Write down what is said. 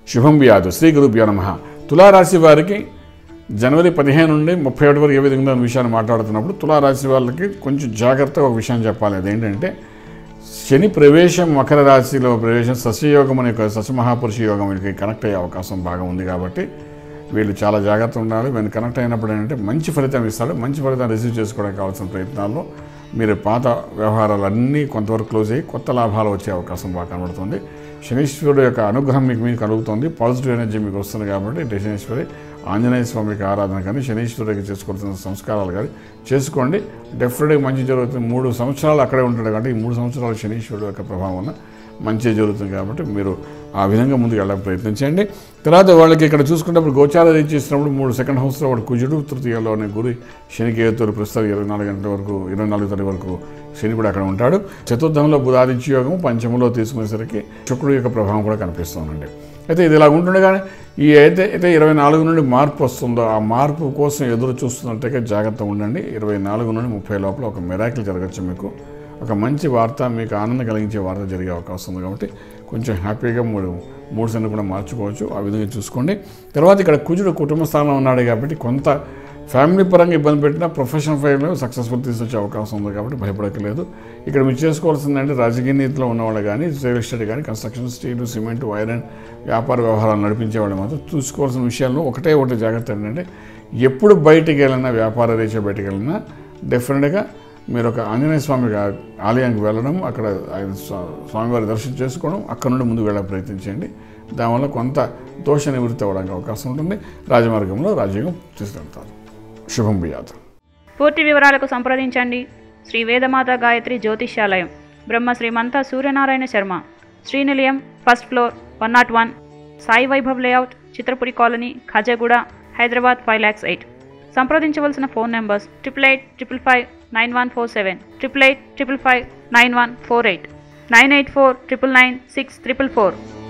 శుభం వ్యాధు శ్రీ గురుభ్యో నమ తులారాశి వారికి జనవరి పదిహేను నుండి ముప్పై ఒకటి వరకు ఏ విధంగా ఉన్న విషయాన్ని మాట్లాడుతున్నప్పుడు తులారాశి వాళ్ళకి కొంచెం జాగ్రత్తగా ఒక విషయం చెప్పాలి అదేంటంటే శని ప్రవేశం మకర రాశిలో ప్రవేశం సస్యయోగం అనే ఒక సస్యమహాపురుష యోగం వీళ్ళకి కనెక్ట్ అయ్యే అవకాశం బాగా ఉంది కాబట్టి వీళ్ళు చాలా జాగ్రత్త ఉండాలి వీళ్ళు కనెక్ట్ అయినప్పుడు ఏంటంటే మంచి ఫలితం ఇస్తాడు మంచి ఫలితం రిసీవ్ చేసుకోవడానికి కావాల్సిన ప్రయత్నాల్లో మీరు పాత వ్యవహారాలన్నీ కొంతవరకు క్లోజ్ అయ్యి కొత్త లాభాలు వచ్చే అవకాశం బాగా కనబడుతుంది శనీశ్వరుడు యొక్క అనుగ్రహం మీకు మీకు కలుగుతుంది పాజిటివ్ ఎనర్జీ మీకు వస్తుంది కాబట్టి ఇటు శనీశ్వరి ఆంజనేయ స్వామికి ఆరాధన కానీ శనీశ్వరుడికి చేసుకోవాల్సిన సంస్కారాలు కానీ చేసుకోండి డెఫినెట్గా మంచి జరుగుతుంది మూడు సంవత్సరాలు అక్కడే ఉంటాడు కాబట్టి ఈ మూడు సంవత్సరాలు శనీశ్వరుడు యొక్క ప్రభావం వల్ల మంచి జరుగుతుంది కాబట్టి మీరు ఆ విధంగా ముందుకు వెళ్ళడానికి ప్రయత్నించండి తర్వాత వాళ్ళకి ఇక్కడ చూసుకున్నప్పుడు గోచార రీచ్ చేసినప్పుడు మూడు సెకండ్ హౌస్లో వాడు కుజుడు తృతీయలోనే గురి శనికేతుడు ప్రస్తుతం ఇరవై నాలుగు గంటల వరకు ఇరవై నాలుగు తారీఖు వరకు శని కూడా అక్కడ ఉంటాడు చతుర్థంలో బుధాదిత్య యోగం పంచమంలో తీసుకునేసరికి శుక్రుడు యొక్క ప్రభావం కూడా కనిపిస్తుందండి అయితే ఇది ఇలా ఉంటుండగానే ఈ అయితే అయితే ఇరవై నాలుగు నుండి మార్పు వస్తుందో ఆ మార్పు కోసం ఎదురు చూస్తున్నట్టుగా జాగ్రత్తగా ఉండండి ఇరవై నాలుగు నుండి ముప్పై లోపల ఒక మెరాకిల్ జరగచ్చు మీకు ఒక మంచి వార్త మీకు ఆనందం కలిగించే వార్త జరిగే అవకాశం ఉంది కాబట్టి కొంచెం హ్యాపీగా మూడు మూడు సెన్ను కూడా మార్చుకోవచ్చు ఆ విధంగా చూసుకోండి తర్వాత ఇక్కడ కుజుడు కుటుంబ స్థానంలో ఉన్నాడు కాబట్టి కొంత ఫ్యామిలీ పరంగా ఇబ్బంది పెట్టినా ప్రొఫెషనల్ ఫైల్లో సక్సెస్ఫుల్ తీసుకొచ్చే అవకాశం ఉంది కాబట్టి భయపడక్కలేదు ఇక్కడ మీరు చేసుకోవాల్సిందంటే రాజకీయ నీతిలో ఉన్నవాళ్ళు కానీ రియల్ ఎస్టేట్ కానీ construction steel cement wire and వ్యాపార వ్యవహారాలు నడిపించే వాళ్ళు మాత్రం చూసుకోవాల్సిన విషయాల్లో ఒకటే ఒకటి జాగ్రత్త ఏంటంటే ఎప్పుడు బయటికి వెళ్ళినా వ్యాపార రీత్యా బయటికి వెళ్ళినా డెఫినెట్గా మీరు ఒక ఆంజనేయ స్వామి గా- ఆలయానికి వెళ్ళడం అక్కడ ఆయన స్వా- స్వామివారి దర్శనం చేసుకోవడం అక్కడ నుండి ముందుకు వెళ్ళే ప్రయత్నించండి దానివల్ల కొంత దోష నివృత్తి అవ్వడానికి అవకాశం ఉంటుంది రాజమార్గంలో రాజయోగం తీసుకెళ్తారు శుభం బియాత్ పూర్తి వివరాలకు సంప్రదించండి Shri Vedamata Gayatri Jyotishyalayam Brahma Shrimantha Suryanarayana Sharma Srinilayam first floor one nought one Sai Vaibhav layout Chitrapuri colony Khajaguda Hyderabad five lakhs eight సంప్రదించవలసిన phone numbers triple eight triple five nine one four seven triple eight triple five nine one four eight nine eight four triple nine six triple four